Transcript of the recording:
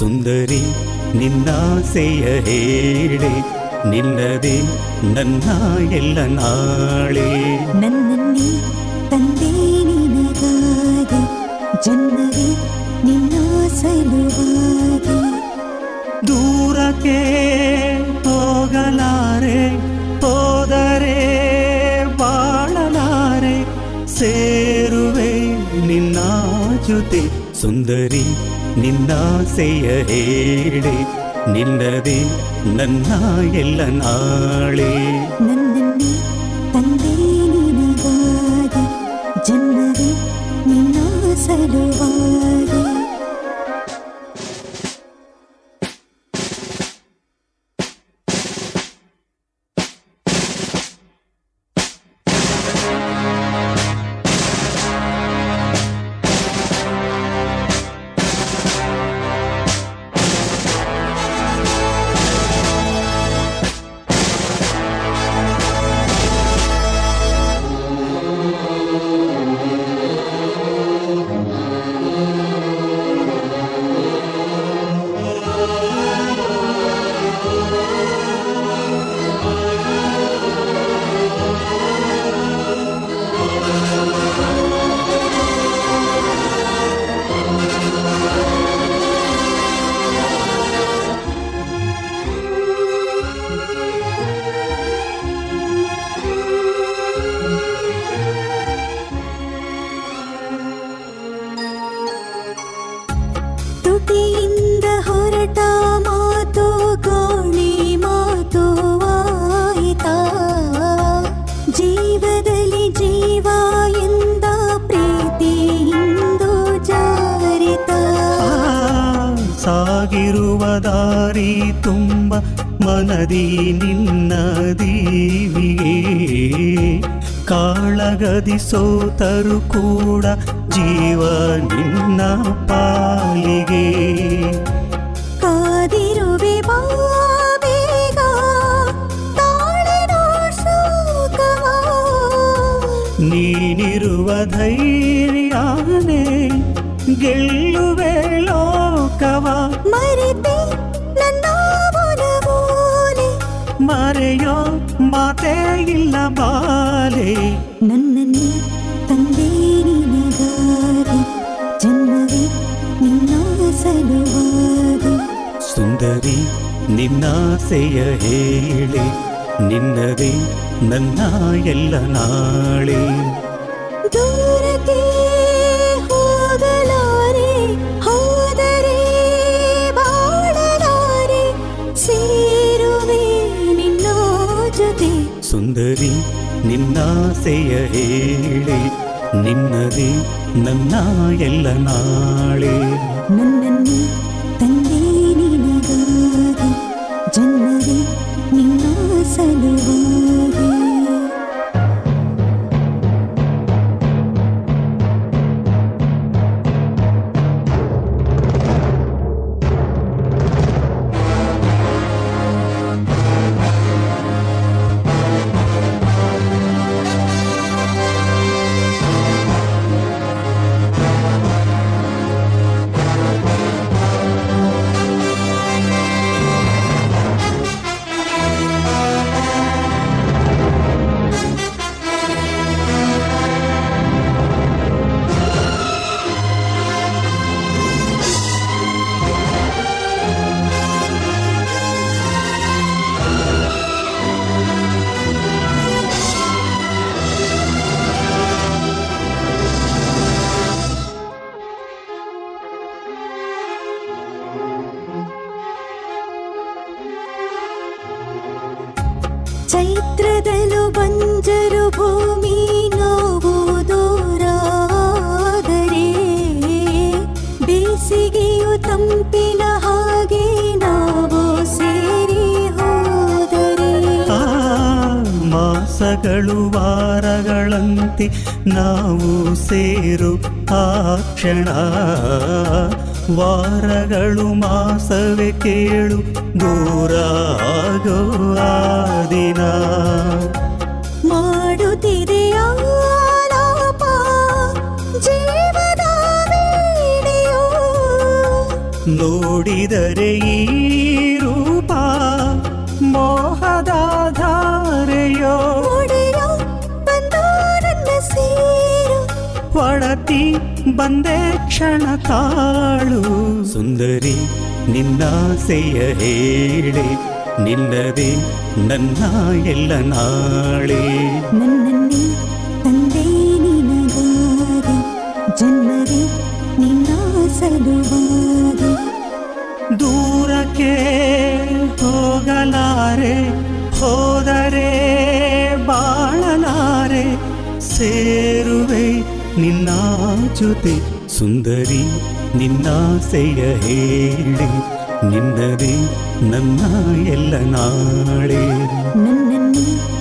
ಸುಂದರಿ ನಿನ್ನಾಸೆಯ ಹೇಳಿ ನಿನ್ನದೇ ನನ್ನ ಎಲ್ಲ ನಾಳೆ ನನ್ನನ್ನೇ ತಂದೆ ನಿನಗಾಗಿ ಜನ್ಮವೇ ನಿನ್ನ ಸಲುವಾಗಿ ದೂರಕ್ಕೆ ಹೋಗಲಾರೆ ಹೋದರೆ ಬಾಳಲಾರೆ ಸೇರುವೆ ನಿನ್ನ ಜೊತೆ ಸುಂದರಿ ನಿನ್ನಾಸೆಯ ಹೇಳಿ ನಿನ್ನದೇ ನನ್ನ ಎಲ್ಲ ನಾಳೆ ನನ್ನನ್ನೇ ತಂದೆ ನಿನಗಾಗಿ ಜನ್ಮವೇ ನಿನ್ನ ಸಲುವಾಗಿ ತುಟಿಯಿಂದ ಹೊರಟ ಮಾತು ಗಾಳಿ ಮಾತು ಆಯಿತಾ ಜೀವದಲ್ಲಿ ಜೀವ ಎಂದ ಪ್ರೀತಿ ಇಂದು ಜಾರಿತ ಆ, ಸಾಗಿರುವ ದಾರಿ ತುಂಬ ಮನದಿ ನಿನ್ನ ದೀವಿಗೆ ಕಾಳಗದಿ ಸೋತರು ಕೂಡ ಜೀವ ನಿನ್ನ ಪಾಲಿಗೆ ಕಾದಿರುವೆ ಬಾ ಬೇಗ ತಾಳಿನ ಶೋಕವ ನೀನಿರುವ ಧೈರ್ಯಾನೆ ಗೆಲ್ಲುವೆ ಲೋಕವ ಮರೆತೆ ನನ್ನ ಮನವೋಲೆ ಮರೆಯೋ ಮಾತೇ ಇಲ್ಲ ಬಾಲೆ ನನ್ನನ್ನೇ ತಂದೆ ನಿನಗಾಗಿ ಜನ್ಮವೇ ನಿನ್ನ ಸಲುವಾಗಿ ಸುಂದರಿ ನಿನ್ನಾಸೆಯ ಹೇಳಿ ನಿನ್ನದೇ ನನ್ನ ಎಲ್ಲ ನಾಳೆ ದೂರಕ್ಕೆ ಹೋಗಲಾರೆ ಹೋದರೆ ಬಾಳಲಾರೆ ಸೇರುವೆ ನಿನ್ನ ಜೊತೆ ಸುಂದರಿ ನಿನ್ನಾಸೆಯ ಹೇಳಿ ನಿನ್ನದೇ ನನ್ನ ಎಲ್ಲ ನಾಳೆ ನನ್ನನ್ನೇ ತಂದೆ ನಿನಗಾಗಿ ಜನ್ಮವೇ ನಿನ್ನ ಸಲುವಾಗಿ ಚೈತ್ರದಲ್ಲೂ ಬಂಜರು ಭೂಮಿ ನೋವು ದೂರಾದರೆ ಬೇಸಿಗೆಯು ತಂಪಿನ ಹಾಗೆ ನಾವು ಸೇರಿ ಹೋದರೆ ಆ ಮಾಸಗಳು ವಾರಗಳಂತೆ ನಾವು ಸೇರು ಆ ಕ್ಷಣ ವಾರಗಳು ಮಾಸವೇ ಕೇಳು ದೂರ ಆಗೋ ಆ ದಿನ ಮಾಡುತ್ತಿದೆ ಆಲಾಪ ಜೀವದ ವಿಡಿಯೋ ನೋಡಿದರೆ ಈ ರೂಪ ಮೋಹದ ಧಾರೆಯೋ ಒಡೆಯ ಬಂದ ನನ್ನ ಸೇರು ಒಡತಿ ಬಂದೆ ಕ್ಷಣ ತಾಳು ಸುಂದರಿ ನಿನ್ನಾಸೆಯ ಹೇಳಿ ನಿಲ್ಲದೆ ನನ್ನ ಎಲ್ಲ ನಾಳೆ ನನ್ನನ್ನೇ ತಂದೆ ನಿನಗಾಗಿ ಜನ್ಮವೇ ನಿನ್ನ ಸಲುವಾಗಿ ದೂರಕ್ಕೆ ಹೋಗಲಾರೆ ಹೋದರೆ ಬಾಳಲಾರೆ ಸೇರುವೆ ನಿನ್ನ ಜೊತೆ ಸುಂದರಿ ನಿನ್ನಾಸೆಯ ಹೇಳಿ ನಿನ್ನದೇ ನನ್ನ ಎಲ್ಲ ನಾಳೆ ನನ್ನನ್ನೇ